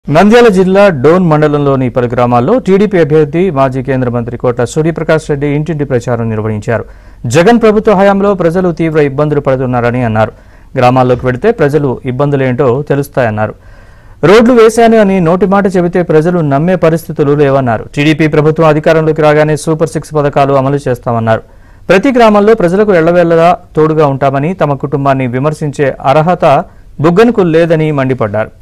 నంద్యాల జిల్లా డోన్ మండలంలోని పలు గ్రామాల్లో టీడీపీ అభ్యర్థి మాజీ కేంద్ర మంత్రి కోట సూర్యప్రకాష్ రెడ్డి ఇంటింటి ప్రచారం నిర్వహించారు జగన్ ప్రభుత్వ హయాంలో ప్రజలు తీవ్ర ఇబ్బందులు పడుతున్నారని అన్నారు గ్రామాల్లోకి వెడితే ప్రజలు ఇబ్బందులేంటో తెలుస్తాయన్నారు రోడ్లు వేశాను అని నోటి మాట చెబితే ప్రజలు నమ్మే పరిస్థితులు లేవన్నారు టీడీపీ ప్రభుత్వం అధికారంలోకి రాగానే సూపర్ సిక్స్ పథకాలు అమలు చేస్తామన్నారు ప్రతి గ్రామంలో ప్రజలకు ఎళ్లవేళ్లలా తోడుగా ఉంటామని తమ కుటుంబాన్ని విమర్శించే అర్హత బుగ్గనకు లేదని మండిపడ్డారు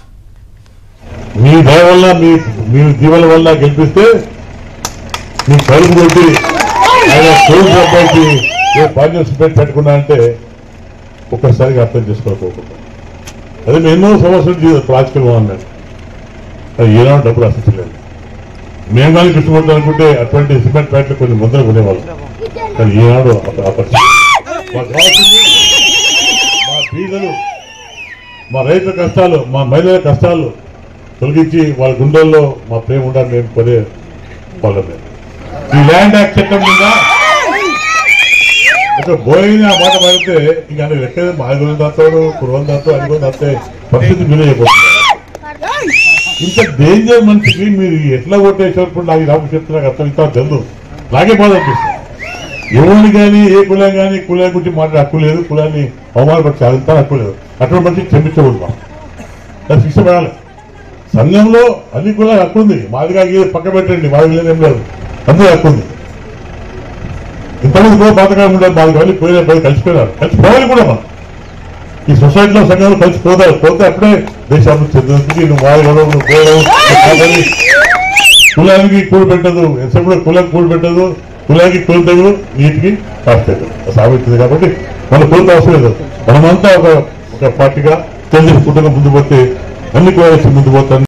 మీ దయ వల్ల మీ మీ దీవెల వల్ల గెలిపిస్తే మీ కలుపు కొట్టి ఆయన కోవిడ్ అబ్బాయికి ఏ పార్టిసిపేట్ పెట్టుకున్నా అంటే ఒక్కసారిగా అర్థం చేసుకోకపోకుండా అదే మేము ఎన్నో సమస్యలు రాజకీయంగా ఉన్నాడు అది ఏనాడు డబ్బులు అసలు మేము కానీ కృష్ణమూర్తి అనుకుంటే అటువంటి సిమెంట్ ప్యాట్లు కొన్ని ముందర కొనేవాళ్ళం కానీ ఈనాడు ఆ- ఆ పరిస్థితి మాకు కావాల్సింది మా బీదలు మా రైతుల కష్టాలు మా మహిళల కష్టాలు తొలగించి వాళ్ళ గుండెల్లో మా ప్రేమ ఉండాలి మేము కొనే వాళ్ళం మేము. ఈ ల్యాండ్ యాక్ట్ చట్టం మీద ఒక బోయిన ఆ మాట పడితే ఇంకా ఆయన లెక్క ఐదు వందలు దాస్తాడు కురవలు దాస్తాడు ఐదు వందలు దాస్తే పరిస్థితి మీరే అయిపోతుంది ఇంత డేంజర్ మనిషికి మీరు ఎట్లా ఓటేసినప్పుడు నాకు నాకు చెప్తే నాకు అర్థం ఇంకా తెలుసు నాకే బాధ అనిపిస్తుంది ఎవరిని కానీ ఏ కులం కానీ కులం గురించి మాట్లాడే హక్కు లేదు కులాన్ని అవమానపరిచే అంతా హక్కు లేదు అటువంటి మనిషికి క్షమించకూడదు మనం. దానికి శిక్ష పడాలి సంఘంలో అన్ని కూడా హక్కు ఉంది మాదిగా ఇది పక్క పెట్టండి మాది ఏం లేదు అందరూ హక్కు ఉంది ఇంతమంది కూడా పథకాలు ఉండదు మాది కానీ పోయిన పోయి కలిసిపోయినారు కలిసిపోవాలి కూడా మనం ఈ సొసైటీలో సంఘంలో కలిసిపోతారు పోతే అప్పుడే దేశాన్ని చెందుతుంది నువ్వు మాది గొడవ నువ్వు గొడవ, నువ్వు కాదని. కులానికి కూడి పెట్టదు ఎంత కూడా కులం కూడి పెట్టదు కులానికి కూలి తెగులు నీటికి కాస్తలేదు సాగుతుంది కాబట్టి మన కూలికి అవసరం లేదు మనమంతా ఒక ఒక పార్టీగా తెలిసి కుటుంబం ముందు పోతే అన్ని కూడా ముందు పోతాను